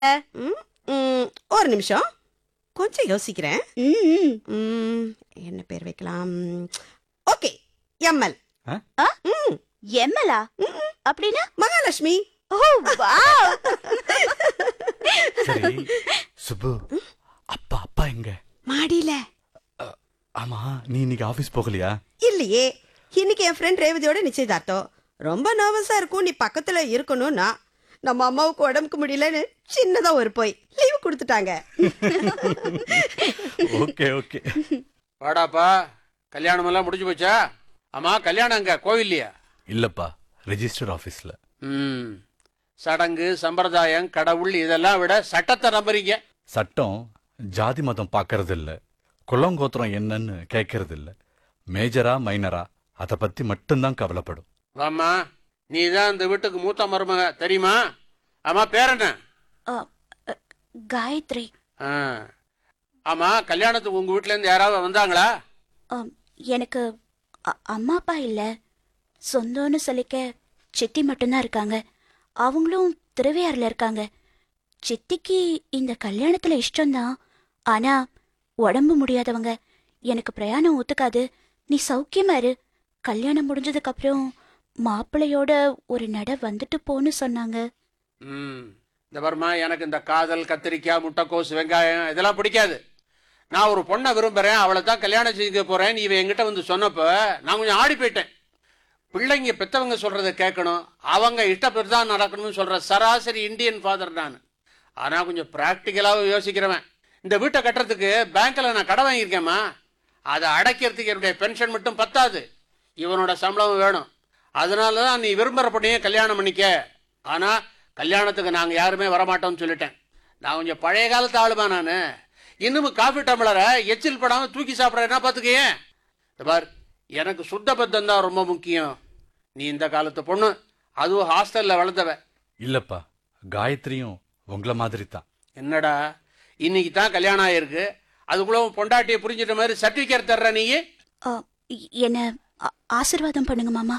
ம், ம், ஒரு நிமிஷம் கொஞ்சம் யோசிக்கிறேன் ம், ம், என்ன பேர் வைக்கலாம் ஓகே எம்எல் எம்மலா அப்படின்னா மகாலட்சுமி ஓ வாவ் சரி சுப்பு அப்பா அப்பா எங்க மாடியில ஆமா நீ இன்னைக்கு ஆபீஸ் போகலையா இல்லையே இன்னைக்கு என் ஃப்ரெண்ட் ரேவதியோட நிச்சயதார்த்தம் ரொம்ப நர்வஸா இருக்கும் நீ பக்கத்துல இருக்கணும்னா நம்ம அம்மாவுக்கு உடம்புக்கு முடியலன்னு சின்னதா ஒரு போய் லீவு கொடுத்துட்டாங்க ஓகே ஓகே வாடாப்பா கல்யாணம் எல்லாம் முடிஞ்சு போச்சா ஆமா கல்யாணம் அங்க கோவில்லையா இல்லப்பா ரெஜிஸ்டர் ஆபீஸ்ல ம் சடங்கு சம்பிரதாயம் கடவுள் இதெல்லாம் விட சட்டத்தை நம்புறீங்க சட்டம் ஜாதி மதம் பார்க்கறது இல்ல குளங்கோத்திரம் என்னன்னு கேட்கறது இல்ல மேஜரா மைனரா அத பத்தி மட்டும்தான் கவலைப்படும் வாம்மா நீ தான் இந்த வீட்டுக்கு மூத்த மருமக தெரியுமா ஆமா பேர் என்ன அ, அ, காயத்ரி ஆ. ஆமா கல்யாணத்துக்கு உங்க வீட்ல இருந்து யாராவது வந்தாங்களா அம், எனக்கு அ- அம்மா அப்பா இல்ல சொந்தம்னு சொல்லிக்க சித்தி மட்டும்தான் இருக்காங்க அவங்களும் திருவையாறுல இருக்காங்க சித்திக்கு இந்த கல்யாணத்துல இஷ்டம்தான் ஆனா உடம்பு முடியாதவங்க எனக்கு பிரயாணம் ஒத்துக்காது நீ சௌக்கியமா இரு கல்யாணம் முடிஞ்சதுக்கு அப்புறம் மாப்பிள்ளையோட ஒரு நட வந்துட்டு போன்னு சொன்னாங்க ம் இந்த பர்மா எனக்கு இந்த காதல் கத்திரிக்காய் முட்டைக்கோஸ் வெங்காயம் இதெல்லாம் பிடிக்காது நான் ஒரு பொண்ணை விரும்புறேன் அவளை தான் கல்யாணம் செய்ய போறேன் நீ இவன் என்கிட்ட வந்து சொன்னப்ப நான் கொஞ்சம் ஆடி போயிட்டேன் பிள்ளைங்க பெத்தவங்க சொல்றத கேட்கணும் அவங்க இஷ்டப்பட்டு தான் நடக்கணும்னு சொல்ற சராசரி இந்தியன் ஃபாதர் நான் ஆனா கொஞ்சம் பிராக்டிக்கலாக யோசிக்கிறவன் இந்த வீட்டை கட்டுறதுக்கு பேங்க்ல நான் கடை வாங்கியிருக்கேம்மா அதை அடைக்கிறதுக்கு என்னுடைய பென்ஷன் மட்டும் பத்தாது இவனோட சம்பளம் வேணும் அதனால தான் நீ விரும்புகிற பொண்ணையே கல்யாணம் பண்ணிக்க ஆனா கல்யாணத்துக்கு நாங்கள் யாருமே வரமாட்டோம்னு சொல்லிட்டேன் நான் கொஞ்சம் பழைய காலத்து ஆளுமா நான் இன்னும் காஃபி டம்ளரை எச்சில் படாமல் தூக்கி சாப்பிட்றேன்னா பார்த்துக்கயே இந்த பார் எனக்கு சுத்த பத்தம் தான் ரொம்ப முக்கியம் நீ இந்த காலத்து பொண்ணு அதுவும் ஹாஸ்டலில் வளர்ந்தவ இல்லப்பா காயத்ரியும் உங்கள மாதிரி தான் என்னடா இன்னைக்கு தான் கல்யாணம் ஆயிருக்கு அதுக்குள்ள உன் பொண்டாட்டியை புரிஞ்சிட்ட மாதிரி சர்டிஃபிகேட் தர்ற நீ அ, என்ன ஆ- ஆசீர்வாதம் பண்ணுங்க மாமா